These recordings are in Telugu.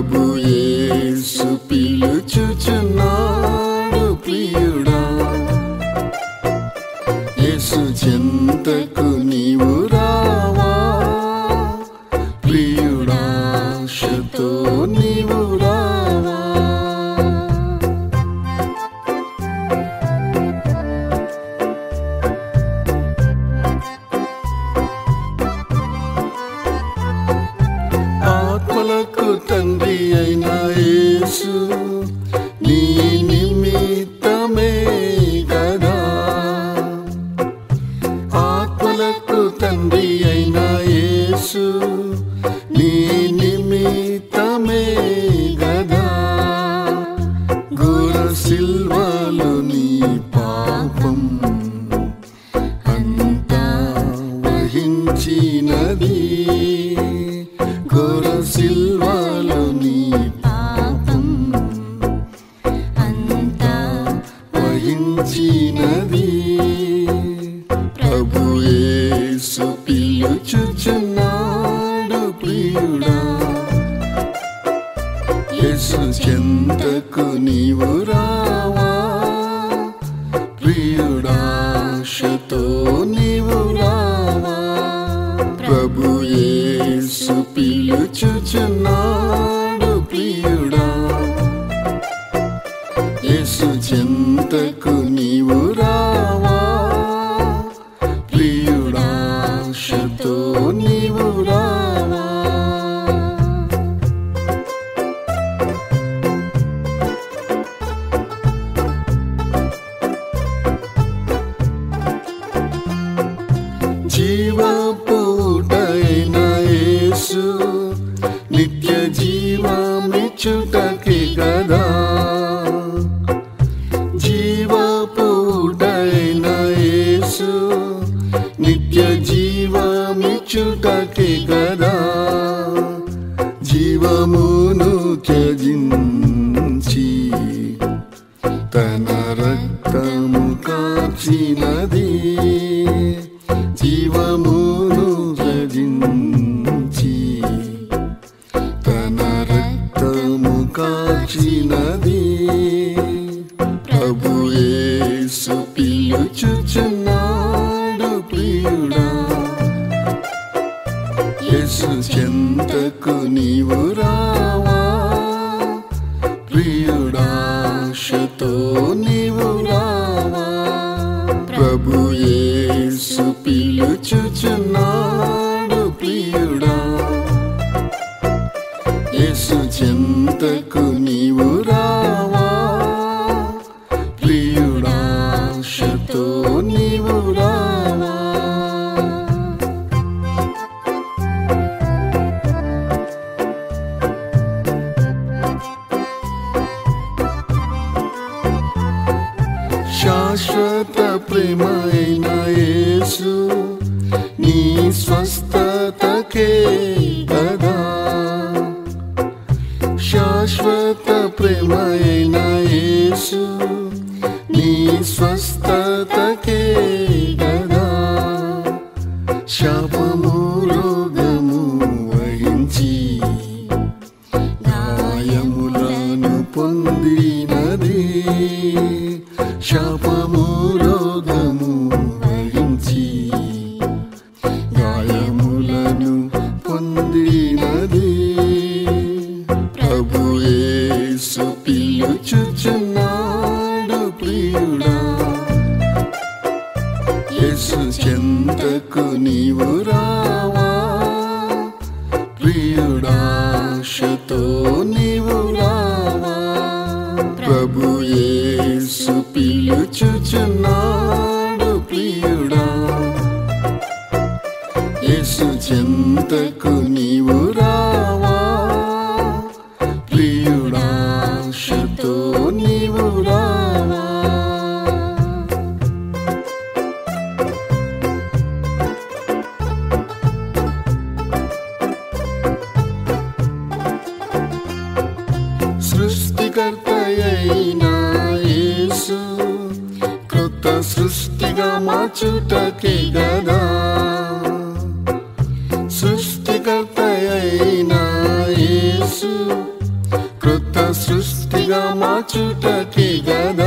ప్రభు యేసు పిలుచుచున్నాడు ప్రియుడా యేసు చెంతకు నీవు రావా ప్రియుడాశతో నీవు రావా ఆత్మలకు తండ్రి అయిన యేసు నీ నిమిత్తమే కదా ఆత్మలకు తండ్రి అయిన యేసు నీ నిమిత్తమే గదా ఘోర సిల్వలు నీ పాపం అంతా వహించినది ఘోర సిల్వలు నీ పాపం అంతా వహించినది ప్రభు యేసు పిలుచుచున్నాడు ప్రియుడా యేసు చెంతకు నీవు రావా ప్రియుడాశతో నీవు రావా ప్రభు యేసు పిలుచుచున్నాడు ప్రియుడా యేసు చెంతకు నీవు రావా ప్రియుడాశతో నీవు రావా జీవపూటైన యేసు నిత్య జీవమిచ్చుటకి గదా జీవపూటైన యేసు నిత్య జీవమిచ్చుటకి గదా జీవమును త్యజించి తన రక్తము కాచినది జీవమును త్యజించి తన రక్తము కాచినది ప్రభు యేసు పిలుచుచున్నాడు ప్రియుడా యేసు చెంతకు నీవు రావా ప్రియుడాశతో నీవు రావా ప్రభు యేసు పిలుచుచున్నాడు ప్రియుడా యేసు చెంతకు నీవు రావా ప్రియుడాశతో నీవు రావా శాశ్వత ప్రేమైన యేసు నీ స్వస్థతకే కదా శాశ్వత ప్రేమైన యేసు నీ స్వస్థతకే కదా శాపము రోగము వహించి గాయములను పొందినది శాపము రోగము వహించి గాయములను పొందినది ప్రభు యేసు పిలుచుచున్నాడు ప్రియుడా యేసు చెంతకు నీవు రావా ప్రియుడాశతో నీవు రావా ప్రభు యేసు పిలుచుచున్నాడు ప్రియుడా యేసు చెంతకు నీవు రావా ప్రియుడాశతో నీవు రావా సృష్టికర్తయైన యేసు కృత సృష్టిగా మార్చుటకి గదా సృష్టికర్తయైన యేసు సృష్టిగా మార్చుటకే గదా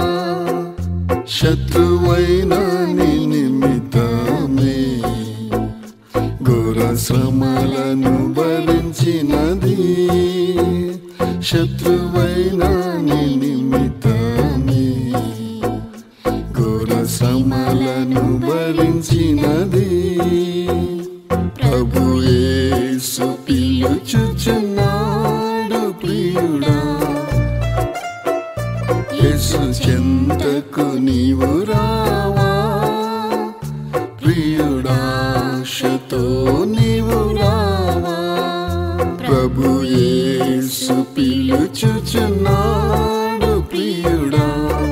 శత్రువైన నీ నిమిత్తమే ఘోర శ్రమలను భరించినది శత్రువైన నీ నిమిత్తమే ఘోర శ్రమలను భరించినది ప్రభు యేసు పిలుచుచున్నాడు ప్రియుడా యేసు చెంతకు నీవు రావా ప్రియుడాశతో నీవు రావా ప్రభు యేసు పిలుచుచున్నాడు ప్రియుడా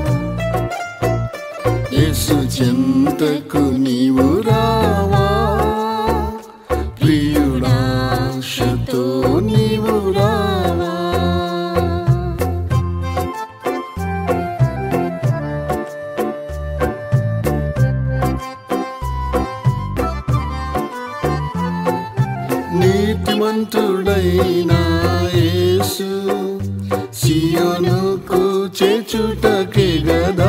యేసు చెంతకు నీవు రావా ప్రియుడాశతో నీవు రావా నీతిమంతుడైన యేసు సియోనుకు చేచుటకే గదా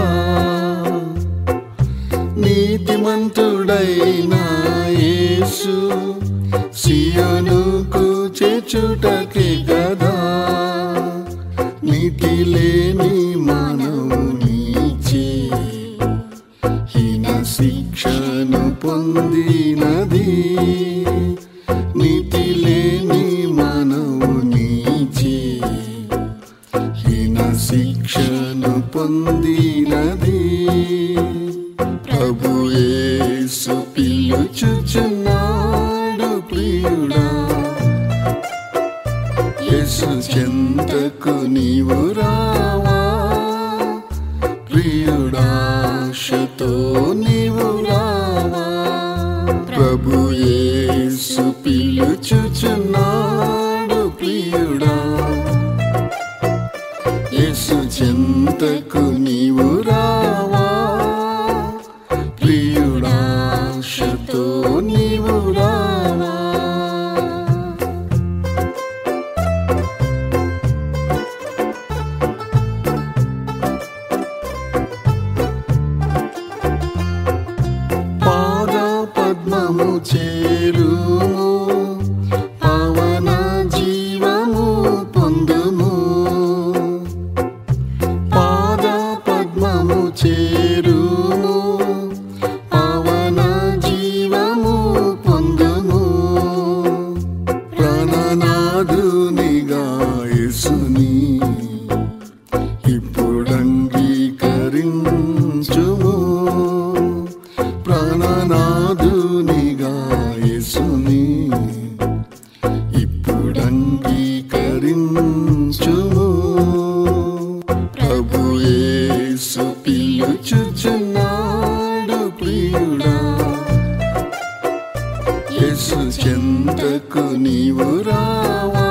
నీతిమంతుడైన యేసు సియోనుకు చేచుటకే గదా నీతి లేని మానవునిచే హీన శిక్షను పొందినది నీతి లేని మానవునిచే హీన శిక్షను పొందినది ప్రభు యేసు పిలుచుచున్నాడు ప్రియుడా యేసు చెంతకు నీవు రావా ప్రియుడాశతో నీవు రావా ప్రభు యేసు పిలుచుచున్నాడు ప్రియుడా యేసు చెంతకు నీవు రావా ప్రియుడాశతో నీవు రావా పాద పద్మము చేరుము పవన జీవము పొందుము పాద పద్మము చేరుము పవన జీవము పొందుము ప్రాణనాథునిగా యేసుని ఇప్పుడంగీకరించుము ప్రాణనాథునిగా యేసుని ఇప్పుడంగీకరించుము ప్రభు యేసు పిలుచుచున్నాడు ప్రియుడా యేసు చెంతకు నీవు రావా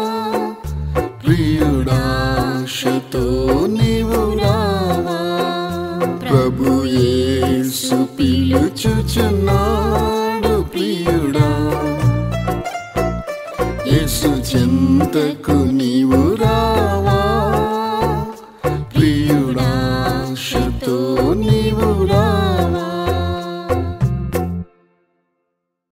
ప్రియుడాశతో నీవు రావా ప్రభు యేసు పిలుచుచున్నాడు ప్రియుడా యేసు చెంతకు నీవు రావా